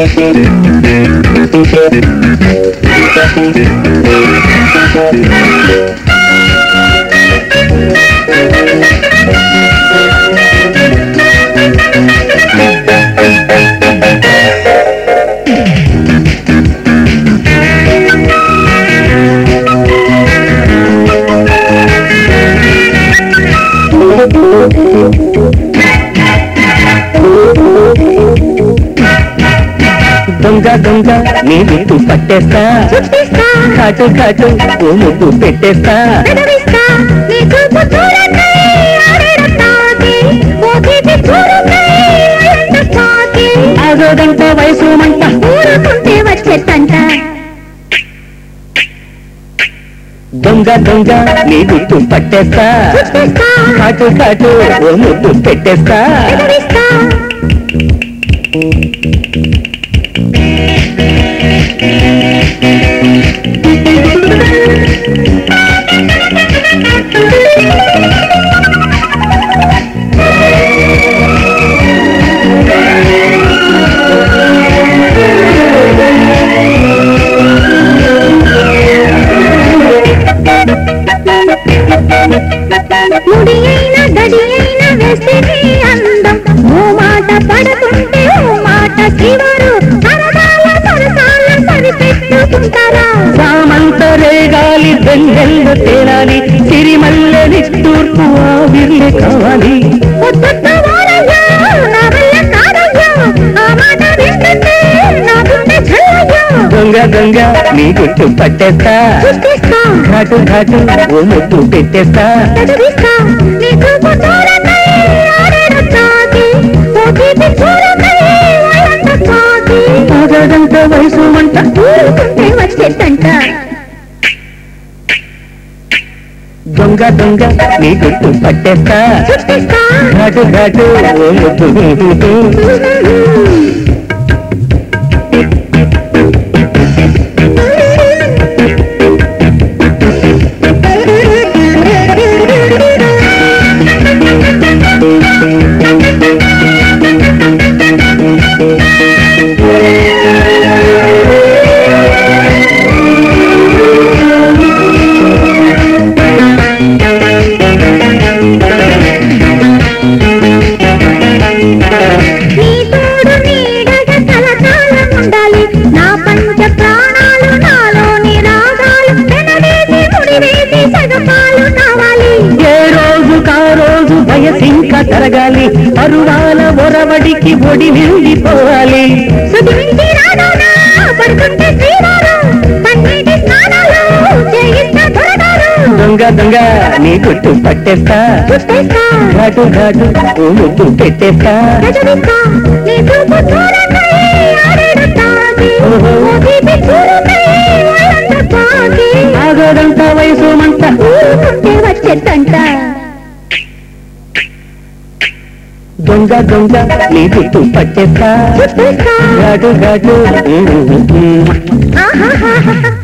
దొంగ దొంగ నీ గుట్టు పట్టేస్తా చుట్టేస్తా కాటు కాటు ఓ ముద్దు పెట్టేస్తా పెదవిస్తా నీ చూపు చూడకై ఆడేడతాకి ఓ తీపి చూడకై అలంటతాకి ఆగోదంట వయసు మంట ఊరుకుంటే వచ్చేటంట దొంగ దొంగ నీ గుట్టు పట్టేస్తా చుట్టేస్తా కాటు కాటు ఓ ముద్దు పెట్టేస్తా పెదవిస్తా ముడి అయిన గడి అయిన వేస్తే నీ అందం ఓ మాట పడుతుంటే ఓ మాట శివరు సరదాల సరసాల సరిపెట్టుకుంటారా సామంత రేగాలి వెన్నెల్లో తేలాలి సిరిమల్లె నిట్టూర్పు ఆవిర్లే కావాలి పొద్దున్న వారయ్యా, నా వల్ల కాదయ్యా, ఆ మాట వింటుంటే నా గుండె చల్లయ్యా. దొంగ దొంగ నీ గుట్టు పట్టేస్తా చూస్తేస్తా, ఘాటు ఘాటు ఓ ముద్దు పెట్టేస్తా చదివిస్తా, నీ చూపు చూడకై ఆడేడు తాకి, ఓ తీపి చూడకై ఒళ్ళంత తాకి. ఆగదంట వయసు మంట ఊరుకుంటే వచ్చేటంట దొంగ దొంగ నీ గుట్టు పట్టేస్తా చూస్తేస్తా, ఘాటు ఘాటు ఓ ముద్దు నీ తోడు నీడగా కలకాలం ఉండాలి నా పంచ ప్రాణాలు నాలోని రాగాలు వెనవేసి ముడివేసి సగపాలు కావాలి ఏ రోజు కా రోజు వయసింక తరగాలి అరువాల ఒరవడికి ఒడి నిండిపోవాలి సుధించి రానునా పడుకుంటే శ్రీవారం పన్నీటి స్నానాలు చేయిస్తా దొరగారు దొంగ దొంగ నీ గుట్టు పట్టేస్తా చుట్టేస్తా ఘాటు ఘాటు ఓ ముద్దు పెట్టేస్తా గజవిస్తా నీ చూపు చూడకై ఆడేడు తాకి ఓహో. ఓ తీపి చూడకై ఒళ్ళంత తాకి ఆగదంట వయసు మంట ఊరుకుంటే వచ్చేటంట దొంగ దొంగ నీ గుట్టు పట్టేస్తా చుట్టేస్తా ఘాటు ఘాటు ఆహాహాహా